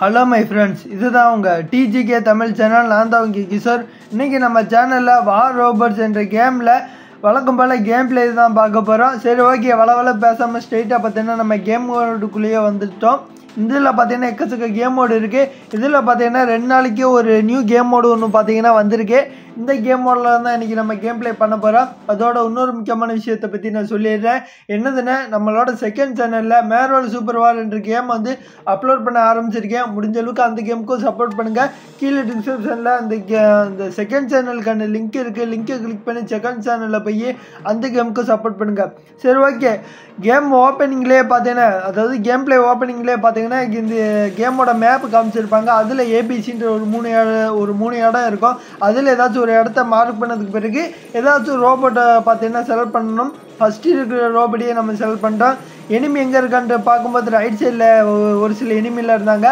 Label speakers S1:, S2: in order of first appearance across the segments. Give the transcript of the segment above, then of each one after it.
S1: hello my friends இதுதான் உங்கள் டிஜிகே Tamil channel நான் தான் உங்கள் கிஷோர் இன்னைக்கு நம்ம சேனலில் வார் ரோபர்ட்ஸ் என்ற கேமில் வழக்கம் போல் கேம் பிளே தான் பார்க்க போகிறோம் சரி ஓகே வள வள பேசாமல் ஸ்ட்ரெயிட்டாக பார்த்தீங்கன்னா நம்ம கேம் மோடுக்குள்ளேயே வந்துட்டோம் இதில் பார்த்தீங்கன்னா எக்கச்சக்க கேம் மோடு இருக்குது இதில் பார்த்தீங்கன்னா ரெண்டு நாளைக்கு ஒரு நியூ கேம் மோடு ஒன்று பார்த்தீங்கன்னா வந்திருக்கு இந்த கேம் மோடில் தான் இன்றைக்கி நம்ம கேம் ப்ளே பண்ண போகிறோம் அதோட இன்னொரு முக்கியமான விஷயத்தை பற்றி நான் சொல்லிடுறேன் என்னதுன்னா நம்மளோட செகண்ட் சேனலில் மேரோல் சூப்பர் வார் என்ற கேம் வந்து அப்லோட் பண்ண ஆரம்பிச்சிருக்கேன் முடிஞ்ச அளவுக்கு அந்த கேமுக்கும் சப்போர்ட் பண்ணுங்கள் கீழே டிஸ்கிரிப்ஷனில் அந்த கே அந்த செகண்ட் சேனலுக்கான லிங்க் இருக்குது லிங்க்கை கிளிக் பண்ணி செகண்ட் சேனலில் போய் அந்த கேமுக்கும் சப்போர்ட் பண்ணுங்கள் சரி ஓகே கேம் ஓப்பனிங்லேயே பார்த்தீங்கன்னா அதாவது கேம் ப்ளே ஓப்பனிங்லேயே பார்த்தீங்கன்னா இந்த கேமோட மேப் காமிச்சிருப்பாங்க அதில் ஏபிசின்ற ஒரு மூணு இட- ஒரு மூணு இடம் இருக்கும் அதில் ஏதாச்சும் ஒரு இடத்த மார்க் பண்ணதுக்கு பிறகு ஏதாச்சும் ரோபோட்டை பார்த்தீங்கன்னா செலக்ட் பண்ணணும் ஃபஸ்ட்டு இருக்கிற ரோபோட்டையே நம்ம செலக்ட் பண்ணிட்டோம் எனிமி எங்கே இருக்கான்ட்டு பார்க்கும்போது ரைட் சைடில் ஒரு சில எனிமியில் இருந்தாங்க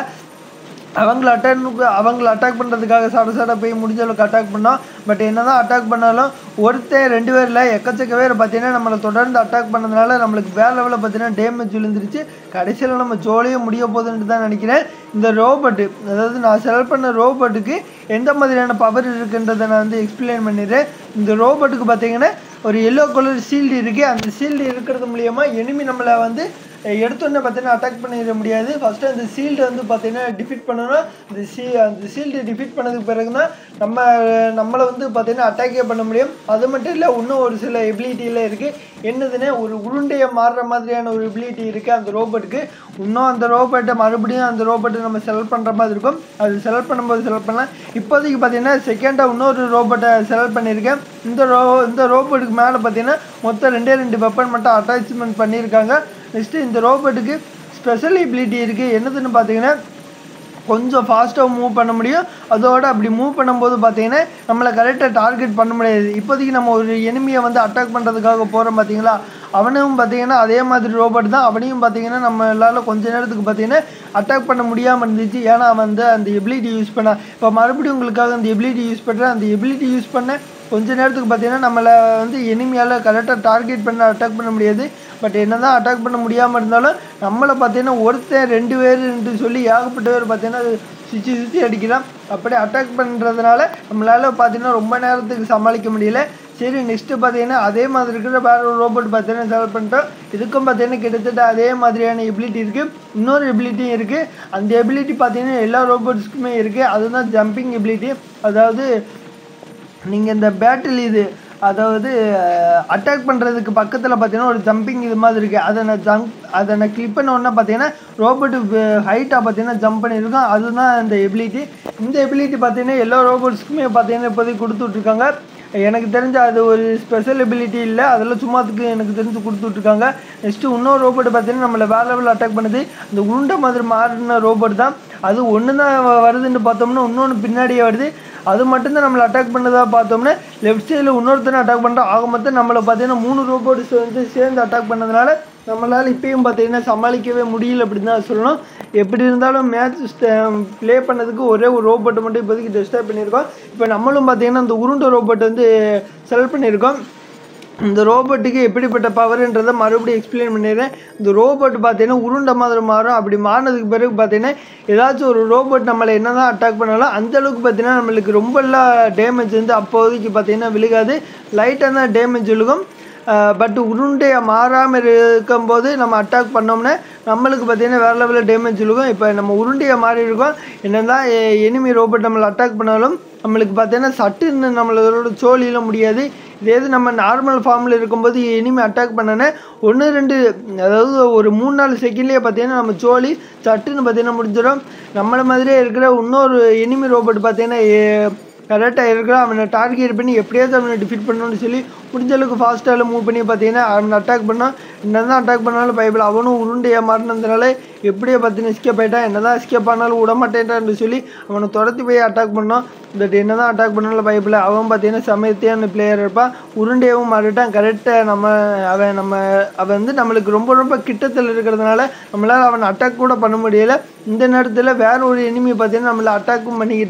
S1: அவங்கள அட்டாக் அவங்கள அட்டாக் பண்ணுறதுக்காக சட சட போய் முடிஞ்ச அளவுக்கு அட்டாக் பண்ணோம் பட் என்ன தான் அட்டாக் பண்ணாலும் ஒருத்தன் ரெண்டு பேரில் எக்கச்சக்க பேர் பார்த்தீங்கன்னா நம்மளை தொடர்ந்து அட்டாக் பண்ணதுனால நம்மளுக்கு வேற லெவலில் பார்த்தீங்கன்னா டேமேஜ் விழுந்துருச்சு கடைசியில் நம்ம ஜோலியே முடிய போகுதுன்னு தான் நினைக்கிறேன் இந்த ரோபோட்டு அதாவது நான் செலக்ட் பண்ண ரோபோட்டுக்கு எந்த மாதிரியான பவர் இருக்குன்றதை நான் வந்து எக்ஸ்பிளைன் பண்ணிடுறேன் இந்த ரோபோட்டுக்கு பார்த்தீங்கன்னா ஒரு எல்லோ கலர் ஷீல்டு இருக்குது அந்த ஷீல்டு இருக்கிறது மூலியமா எனிமி நம்மளை வந்து எடுத்தோடனே பார்த்தீங்கன்னா அட்டாக் பண்ணிட முடியாது ஃபஸ்ட்டு அந்த ஷீல்டு வந்து பார்த்தீங்கன்னா டிஃபீட் பண்ணணும் இந்த ஷீ அந்த ஷீல்டு டிஃபீட் பண்ணதுக்கு பிறகு தான் நம்ம நம்மளை வந்து பார்த்தீங்கன்னா அட்டாக்கே பண்ண முடியும் அது மட்டும் இல்லை இன்னும் ஒரு சில எபிலிட்டியில் இருக்குது என்னதுன்னா ஒரு உருண்டையை மாறுற மாதிரியான ஒரு எபிலிட்டி இருக்குது அந்த ரோபோட்டுக்கு இன்னும் அந்த ரோபோட்டை மறுபடியும் அந்த ரோபோட்டை நம்ம செலக்ட் பண்ணுற மாதிரி இருக்கும் அது செலக்ட் பண்ணும்போது செலக்ட் பண்ணலாம் இப்போதைக்கு பார்த்தீங்கன்னா செகண்டாக இன்னொரு ரோபோட்டை செலக்ட் பண்ணியிருக்கேன் இந்த ரோ இந்த ரோபோட்டுக்கு மேலே பார்த்தீங்கன்னா மொத்தம் ரெண்டே ரெண்டு வெப்பன் மட்டும் அட்டாச்மெண்ட் பண்ணியிருக்காங்க நெக்ஸ்ட்டு இந்த ரோபோட்டுக்கு ஸ்பெஷல் எபிலிட்டி இருக்குது என்னதுன்னு பார்த்தீங்கன்னா கொஞ்சம் ஃபாஸ்ட்டாக மூவ் பண்ண முடியும் அதோட அப்படி மூவ் பண்ணும்போது பார்த்தீங்கன்னா நம்மளை கரெக்டாக டார்கெட் பண்ண முடியாது இப்போதைக்கு நம்ம ஒரு எனிமியை வந்து அட்டாக் பண்ணுறதுக்காக போகிறோம் பார்த்தீங்களா அவனும் பார்த்தீங்கன்னா அதே மாதிரி ரோபோட் தான் அவனையும் பார்த்தீங்கன்னா நம்மளால கொஞ்ச நேரத்துக்கு பார்த்தீங்கன்னா அட்டாக் பண்ண முடியாமல் இருந்துச்சு ஏன்னா அவன் வந்து அந்த எபிலிட்டி யூஸ் பண்ண இப்போ மறுபடியும் உங்களுக்காக அந்த எபிலிட்டி யூஸ் பண்ணுறேன் அந்த எபிலிட்டி யூஸ் பண்ண கொஞ்ச நேரத்துக்கு பார்த்தீங்கன்னா நம்மளை வந்து எனிமியால் கரெக்டாக டார்கெட் பண்ண அட்டாக் பண்ண முடியாது பட் என்ன தான் அட்டாக் பண்ண முடியாமல் இருந்தாலும் நம்மளை பார்த்தீங்கன்னா ஒருத்தன் ரெண்டு பேருன்ட்டு சொல்லி ஏகப்பட்ட பேர் பார்த்தீங்கன்னா சுற்றி சுற்றி அடிக்கலாம் அப்படி அட்டாக் பண்ணுறதுனால நம்மளால் பார்த்தீங்கன்னா ரொம்ப நேரத்துக்கு சமாளிக்க முடியல சரி நெக்ஸ்ட்டு பார்த்தீங்கன்னா அதே மாதிரி இருக்கிற வேற ஒரு ரோபோட் பார்த்தீங்கன்னா செலக்ட் பண்ணிட்டோம் இதுக்கும் பார்த்தீங்கன்னா கிட்டத்தட்ட அதே மாதிரியான எபிலிட்டி இருக்குது இன்னொரு எபிலிட்டியும் இருக்குது அந்த எபிலிட்டி பார்த்தீங்கன்னா எல்லா ரோபோட்ஸ்க்குமே இருக்குது அதுதான் ஜம்பிங் எபிலிட்டி அதாவது நீங்கள் இந்த பேட்டில் இது அதாவது அட்டாக் பண்ணுறதுக்கு பக்கத்தில் பார்த்தீங்கன்னா ஒரு ஜம்பிங் இது மாதிரி இருக்குது அதை நான் ஜம்ப் அதை நான் கிளிக் பண்ண உடனே பார்த்தீங்கன்னா ரோபோட்டு ஹைட்டாக பார்த்தீங்கன்னா ஜம்ப் பண்ணியிருக்கோம் அதுதான் இந்த எபிலிட்டி இந்த எபிலிட்டி பார்த்தீங்கன்னா எல்லா ரோபோட்ஸ்க்குமே பார்த்தீங்கன்னா இப்போதைக்கு கொடுத்துட்ருக்காங்க எனக்கு தெரிஞ்ச அது ஒரு ஸ்பெஷல் எபிலிட்டி இல்லை அதெல்லாம் சும்மாத்துக்கு எனக்கு தெரிஞ்சு கொடுத்துட்ருக்காங்க நெக்ஸ்ட்டு இன்னொரு ரோபோட் பார்த்தீங்கன்னா நம்மளை வேற லெவலில் அட்டாக் பண்ணுது இந்த உருண்டை மாதிரி மாறின ரோபோட் தான் அது ஒன்று தான் வருதுன்னு பார்த்தோம்னா இன்னொன்று பின்னாடியே வருது அது மட்டும்தான் நம்மளை அட்டாக் பண்ணதா பார்த்தோம்னா லெஃப்ட் சைடில் இன்னொருத்தனை அட்டாக் பண்ணுறோம் ஆக மொத்தம் நம்மளை பார்த்தீங்கன்னா மூணு ரோபோட்ஸ் வந்து சேர்ந்து அட்டாக் பண்ணதுனால நம்மளால் இப்பயும் பார்த்தீங்கன்னா சமாளிக்கவே முடியல அப்படின்னு தான் சொல்லணும் எப்படி இருந்தாலும் மேட்ச் ப்ளே பண்ணதுக்கு ஒரே ஒரு ரோபோட்டை மட்டும் இப்போதைக்கு டெஸ்டாக பண்ணியிருக்கோம் இப்போ நம்மளும் பார்த்தீங்கன்னா அந்த உருண்டை ரோபோட் வந்து செலக்ட் பண்ணியிருக்கோம் இந்த ரோபோட்டுக்கு எப்படிப்பட்ட பவர்ன்றதை மறுபடியும் எக்ஸ்பிளைன் பண்ணிடுறேன் இந்த ரோபோட் பார்த்தீங்கன்னா உருண்டை மாதிரி மாறும் அப்படி மாறினதுக்கு பிறகு பார்த்தீங்கன்னா ஏதாச்சும் ஒரு ரோபோட் நம்மளை என்ன தான் அட்டாக் பண்ணாலும் அந்த அளவுக்கு பார்த்தீங்கன்னா நம்மளுக்கு ரொம்பலாம் டேமேஜ் வந்து அப்போதைக்கு பார்த்தீங்கன்னா விழுகாது லைட்டாக தான் டேமேஜ் விழுகும் பட் உருண்டையை மாறாமல் இருக்கும்போது நம்ம அட்டாக் பண்ணோம்னா நம்மளுக்கு பார்த்தீங்கன்னா வேறு லெவலில் டேமேஜ் விழுகும் இப்போ நம்ம உருண்டையை மாறி இருக்கோம் என்ன தான் எனிமி ரோபோட் நம்மளை அட்டாக் பண்ணாலும் நம்மளுக்கு பார்த்தீங்கன்னா சட்டுன்னு நம்மளோட சோழியில் முடியாது இதே இது நம்ம நார்மல் ஃபார்மில் இருக்கும்போது இனிமேல் அட்டாக் பண்ணனே ஒன்று ரெண்டு அதாவது ஒரு மூணு நாலு செகண்ட்லேயே பார்த்தீங்கன்னா நம்ம சோழி சட்டுன்னு பார்த்தீங்கன்னா முடிஞ்சிடும் நம்மளை மாதிரியே இருக்கிற இன்னொரு எனிமி ரோபோட் பார்த்தீங்கன்னா கரெக்டாக இருக்கிற அவனை டார்கெட் பண்ணி எப்படியாவது அவனை டிஃபீட் பண்ணணும்னு சொல்லி முடிஞ்ச அளவுக்கு ஃபாஸ்ட்டாக மூவ் பண்ணி பார்த்தீங்கன்னா அவனை அட்டாக் பண்ணான் என்ன தான் அட்டாக் பண்ணாலும் பைபிள் அவனும் உருண்டையாக மாறினதுனால எப்படியே பார்த்தீங்கன்னா எஸ்கேப் ஆகிட்டான் என்ன தான் எஸ்கேப் ஆனாலும் விட மாட்டேன்டான்னு சொல்லி அவனை துரத்தி போய் அட்டாக் பண்ணான் பட் என்ன தான் அட்டாக் பண்ணாலும் பைபிள் அவன் பார்த்தீங்கன்னா சமயத்தையான பிளேயர் இருப்பான் உருண்டையாகவும் மாறிட்டான் கரெக்டாக நம்ம அவன் நம்ம அவன் வந்து நம்மளுக்கு ரொம்ப ரொம்ப கிட்டத்தில் இருக்கிறதுனால நம்மளால் அவனை அட்டாக் கூட பண்ண முடியல இந்த நேரத்தில் வேற ஒரு எனிமி பார்த்தீங்கன்னா நம்மளை அட்டாக்கும் பண்ணிக்கிட்டு இருக்கான்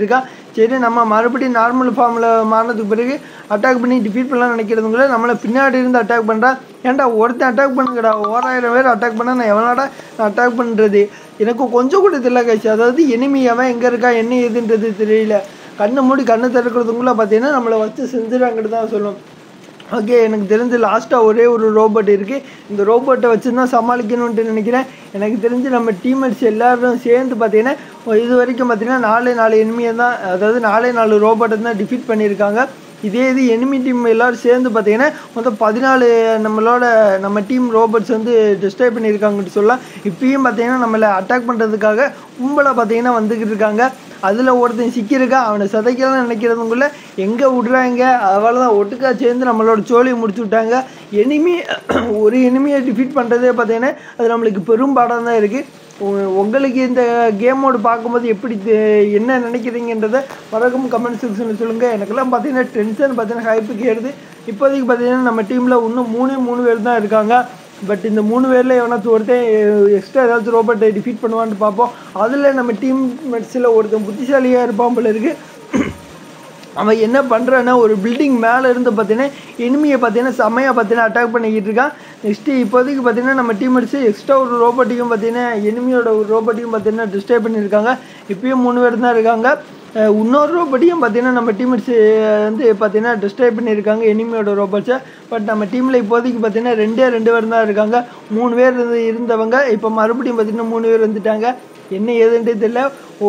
S1: சரி நம்ம மறுபடியும் நார்மல் ஃபார்மில் மாறினதுக்கு பிறகு அட்டாக் பண்ணி டிஃபீட் பண்ணலாம் நினைக்கிறதுக்குள்ள நம்மளை பின்னாடி இருந்து அட்டாக் பண்ணுறா ஏன்டா ஒருத்தன் அட்டாக் பண்ணுங்கடா ஓராயிரம் பேர் அட்டாக் பண்ணால் நான் எவனாடா நான் அட்டாக் பண்ணுறது எனக்கு கொஞ்சம் கூட தெரியல கழிச்சு அதாவது எனிமி அவன் எங்கே இருக்கா என்ன ஏதுன்றது தெரியல கண்ணை மூடி கண்ணை திறக்கிறதுக்குள்ளே பார்த்தீங்கன்னா நம்மளை வச்சு செஞ்சுறாங்கன்னு தான் சொல்லும் ஓகே எனக்கு தெரிஞ்சு லாஸ்ட்டாக ஒரே ஒரு ரோபோட் இருக்குது இந்த ரோபோட்டை வச்சு தான் சமாளிக்கணுன்ட்டு நினைக்கிறேன் எனக்கு தெரிஞ்சு நம்ம டீம்மேட்ஸ் எல்லாரும் சேர்ந்து பார்த்தீங்கன்னா இது வரைக்கும் பார்த்தீங்கன்னா நாலு நாலு எனிமியை தான் அதாவது நாலே நாலு ரோபோட்டை தான் டிஃபீட் பண்ணியிருக்காங்க இதே இது எனிமி டீம் எல்லாரும் சேர்ந்து பார்த்தீங்கன்னா மொத்தம் பதினாலு நம்மளோட நம்ம டீம் ரோபோட்ஸ் வந்து டிஸ்ட்ராய் பண்ணியிருக்காங்கன்னு சொல்லலாம் இப்பயும் பார்த்தீங்கன்னா நம்மளை அட்டாக் பண்ணுறதுக்காக கும்பலாக பார்த்தீங்கன்னா வந்துக்கிட்டு இருக்காங்க அதில் ஒருத்தன் சிக்கியிருக்கா அவனை சதைக்கலாம் நினைக்கிறதுக்குள்ள எங்கே விடுறாங்க அவ்வளோதான் ஒட்டுக்கா சேர்ந்து நம்மளோட சோழியை முடிச்சு விட்டாங்க எனிமி ஒரு எனிமியை டிஃபீட் பண்ணுறதே பார்த்தீங்கன்னா அது நம்மளுக்கு பெரும் பாடம் தான் இருக்குது உங்களுக்கு இந்த கேமோடு பார்க்கும்போது எப்படி தெ- என்ன நினைக்கிறீங்கன்றதை மறக்காம கமெண்ட் செக்ஷனில் சொல்லுங்கள் எனக்கெல்லாம் பார்த்தீங்கன்னா டென்ஷன் பார்த்தீங்கன்னா ஹைப்புக்கு ஏறுது இப்போதைக்கு பார்த்தீங்கன்னா நம்ம டீமில் இன்னும் மூணே மூணு பேர் தான் இருக்காங்க பட் இந்த மூணு பேரில் எவனாச்சும் ஒருத்தன் எக்ஸ்ட்ரா ஏதாச்சும் ரோபோட்டை டிஃபீட் பண்ணுவான்னு பார்ப்போம் அதில் நம்ம டீம் மெட்ஸில் ஒருத்தன் புத்திசாலியாக இருப்பான் போல இருக்குது அவன் என்ன பண்ணுறான்னா ஒரு பில்டிங் மேலே இருந்து பார்த்தீங்கன்னா எனிமியை பார்த்தீங்கன்னா செம்மையாக பார்த்தீங்கன்னா அட்டாக் பண்ணிக்கிட்டு இருக்கான் நெக்ஸ்ட்டு இப்போதைக்கு பார்த்தீங்கன்னா நம்ம டீமர்ஸ் எக்ஸ்ட்ரா ஒரு ரோபோட்டையும் பார்த்தீங்கன்னா எனிமியோட ஒரு ரோபோட்டையும் பார்த்தீங்கன்னா டிஸ்டர்ப் பண்ணியிருக்காங்க இப்பயும் மூணு பேர் தான் இருக்காங்க அஹ் இன்னொரு ரோபோட்டையும் பார்த்தீங்கன்னா நம்ம டீமர்ஸ் வந்து பார்த்தீங்கன்னா டிஸ்டர்ப் பண்ணியிருக்காங்க எனிமியோட ரோபோட்ஸை பட் நம்ம டீமில் இப்போதைக்கு பார்த்தீங்கன்னா ரெண்டே ரெண்டு பேர் தான் இருக்காங்க மூணு பேர் இருந்து இருந்தவங்க இப்போ மறுபடியும் பார்த்தீங்கன்னா மூணு பேர் வந்துட்டாங்க என்ன ஏதுன்ட்டு தெரியல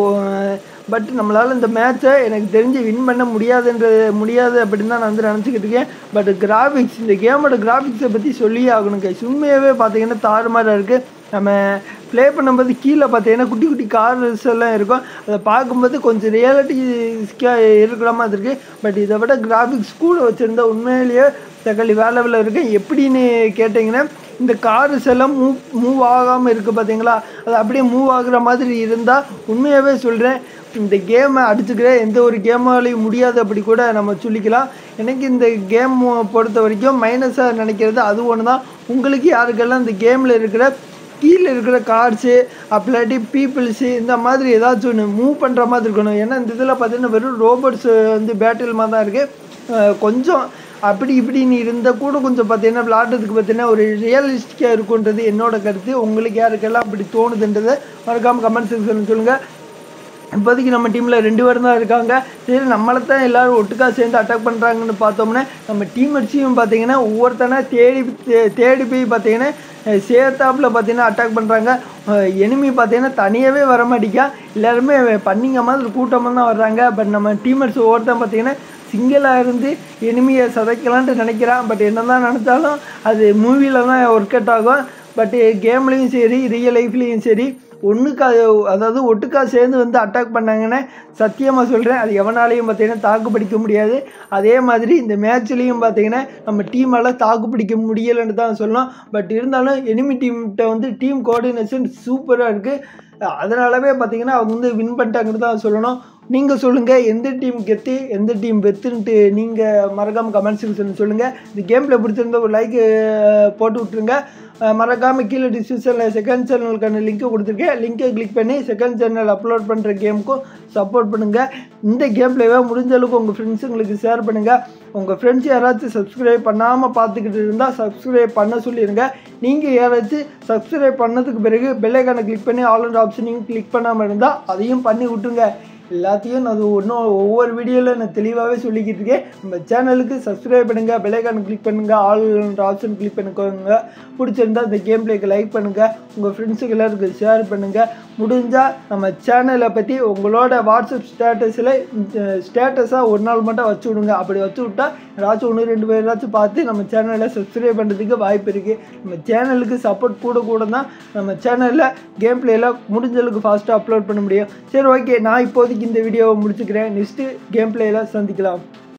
S1: பட் நம்மளால் இந்த மேட்ச்சை எனக்கு தெரிஞ்சு வின் பண்ண முடியாதுன்ற முடியாது அப்படின்னு தான் நான் வந்து நினச்சிக்கிட்டு இருக்கேன் பட் கிராஃபிக்ஸ் இந்த கேமோட கிராஃபிக்ஸை பற்றி சொல்லியே ஆகணும் கைஸ் உண்மையாகவே பார்த்தீங்கன்னா தாறுமாறாக இருக்குது நம்ம ப்ளே பண்ணும்போது கீழே பார்த்தீங்கன்னா குட்டி குட்டி கார்ஸ் எல்லாம் இருக்கும் அதை பார்க்கும்போது கொஞ்சம் ரியாலிட்டிஸ்க்காக இருக்கிற மாதிரி இருக்குது பட் இதை விட கிராஃபிக்ஸ் கூட வச்சுருந்தா உண்மையிலேயே தக்காளி வேலை இருக்கு எப்படின்னு கேட்டிங்கன்னா இந்த கார்ஸ் எல்லாம் மூவ் மூவ் ஆகாமல் இருக்குது பார்த்தீங்களா அது அப்படியே மூவ் ஆகுற மாதிரி இருந்தால் உண்மையாகவே சொல்கிறேன் இந்த கேமை அடிச்சுக்கிற எந்த ஒரு கேமாலையும் முடியாது அப்படி கூட நம்ம சொல்லிக்கலாம் எனக்கு இந்த கேம் பொறுத்த வரைக்கும் மைனஸாக நினைக்கிறது அது ஒன்று தான் உங்களுக்கு யாருக்கெல்லாம் இந்த கேமில் இருக்கிற கீழே இருக்கிற கார்ஸு அப்படி பீப்புள்ஸு இந்த மாதிரி ஏதாச்சும் ஒன்று மூவ் பண்ணுற மாதிரி இருக்கணும் ஏன்னா இந்த இதில் பார்த்தீங்கன்னா வெறும் ரோபோட்ஸ் வந்து பேட்டில் மாதிரி தான் இருக்குது கொஞ்சம் அப்படி இப்படின்னு இருந்தால் கூட கொஞ்சம் பார்த்தீங்கன்னா விளாட்றதுக்கு பார்த்தீங்கன்னா ஒரு ரியலிஸ்டிக்காக இருக்குன்றது என்னோட கருத்து உங்களுக்கு யாருக்கெல்லாம் அப்படி தோணுதுன்றதை மறக்காமல் கமெண்ட் செக்ஷனில் சொல்லுங்கள் இப்போதைக்கு நம்ம டீமில் ரெண்டு பேரும் தான் இருக்காங்க சரி நம்மளை தான் எல்லோரும் ஒட்டுக்கா சேர்ந்து அட்டாக் பண்ணுறாங்கன்னு பார்த்தோம்னா நம்ம டீம் அடிச்சியும் பார்த்தீங்கன்னா ஒவ்வொருத்தனா தேடி தே- தேடி போய் பார்த்தீங்கன்னா அஹ், சேர்த்தாப்புல பார்த்தீங்கன்னா அட்டாக் பண்ணுறாங்க எனிமி பார்த்தீங்கன்னா தனியாகவே வர மாட்டேங்கா எல்லாருமே பண்ணிங்க மாதிரி கூட்டமாக தான் வர்றாங்க பட் நம்ம டீமர்ஸ் ஒவ்வொருத்தன் பார்த்தீங்கன்னா சிங்கிளாக இருந்து எனிமியை சதைக்கலான்ட்டு நினைக்கிறான் பட் என்ன தான் நினச்சாலும் அது மூவியில் தான் ஒர்க் அவுட் ஆகும் பட் கேம்லேயும் சரி ரியல் லைஃப்லேயும் சரி ஒன்றுக்கா அதாவது ஒட்டுக்கா சேர்ந்து வந்து அட்டாக் பண்ணாங்கன்னா சத்தியமாக சொல்கிறேன் அது எவனாலையும் பார்த்தீங்கன்னா தாக்கு பிடிக்க முடியாது அதே மாதிரி இந்த மேட்ச்லேயும் பார்த்தீங்கன்னா நம்ம டீமால் தாக்கு பிடிக்க முடியலைன்னு தான் சொல்லணும் பட் இருந்தாலும் எனிமி டீம்கிட்ட வந்து டீம் கோஆர்டினேஷன் சூப்பராக இருக்குது அதனாலவே பார்த்தீங்கன்னா அவங்க வந்து வின் பண்ணிட்டாங்கன்னு தான் சொல்லணும் நீங்கள் சொல்லுங்கள் எந்த டீம் கெத்து எந்த டீம் வெத்துன்ட்டு நீங்கள் மறக்காமல் கமெண்ட் செக்ஷன் சொல்லுங்கள் இந்த கேமில் பிடிச்சிருந்த ஒரு லைக் போட்டு விட்ருங்க அஹ் மறக்காம கீழே டிஸ்கிரிப்ஷனில் செகண்ட் சேனலுக்கான லிங்க்கு கொடுத்துருக்கேன் லிங்கை கிளிக் பண்ணி செகண்ட் சேனல் அப்லோட் பண்ணுற கேமுக்கும் சப்போர்ட் பண்ணுங்கள் இந்த கேம் பிளேவை முடிஞ்ச அளவுக்கு உங்கள் ஃப்ரெண்ட்ஸுங்களுக்கு ஷேர் பண்ணுங்கள் உங்கள் ஃப்ரெண்ட்ஸ் யாராச்சும் சப்ஸ்கிரைப் பண்ணாமல் பார்த்துக்கிட்டு இருந்தால் சப்ஸ்கிரைப் பண்ண சொல்லிடுங்க நீங்கள் யாராச்சும் சப்ஸ்கிரைப் பண்ணதுக்கு பிறகு பெல்லைக்கான கிளிக் பண்ணி ஆல் அண்ட் ஆப்ஷனையும் கிளிக் பண்ணாமல் இருந்தால் அதையும் பண்ணி விட்டுருங்க எல்லாத்தையும் நான் ஒன்றும் ஒவ்வொரு வீடியோவில் நான் தெளிவாகவே சொல்லிக்கிட்டு இருக்கேன் நம்ம சேனலுக்கு சப்ஸ்கிரைப் பண்ணுங்கள் பெலைக்கான கிளிக் பண்ணுங்கள் ஆல் ஆப்ஷன் கிளிக் பண்ணிக்கோங்க பிடிச்சிருந்தா இந்த கேம் பிளேக்கு லைக் பண்ணுங்கள் உங்கள் ஃப்ரெண்ட்ஸுக்கு எல்லாருக்கும் ஷேர் பண்ணுங்கள் முடிஞ்சால் நம்ம சேனலை பற்றி உங்களோட வாட்ஸ்அப் ஸ்டேட்டஸில் ஸ்டேட்டஸாக ஒரு நாள் மட்டும் வச்சு விடுங்க அப்படி வச்சு விட்டா யாராச்சும் ஒன்று ரெண்டு பேராச்சும் பார்த்து நம்ம சேனலை சப்ஸ்கிரைப் பண்ணுறதுக்கு வாய்ப்பு இருக்குது நம்ம சேனலுக்கு சப்போர்ட் கூட கூட தான் நம்ம சேனலில் கேம் பிளேயில் முடிஞ்ச அளவுக்கு ஃபாஸ்ட்டாக அப்லோட் பண்ண முடியும் சரி ஓகே நான் இப்போதைக்கு இந்த வீடியோவை முடிச்சுக்கிறேன் நெக்ஸ்ட்டு கேம் பிளேயில் சந்திக்கலாம்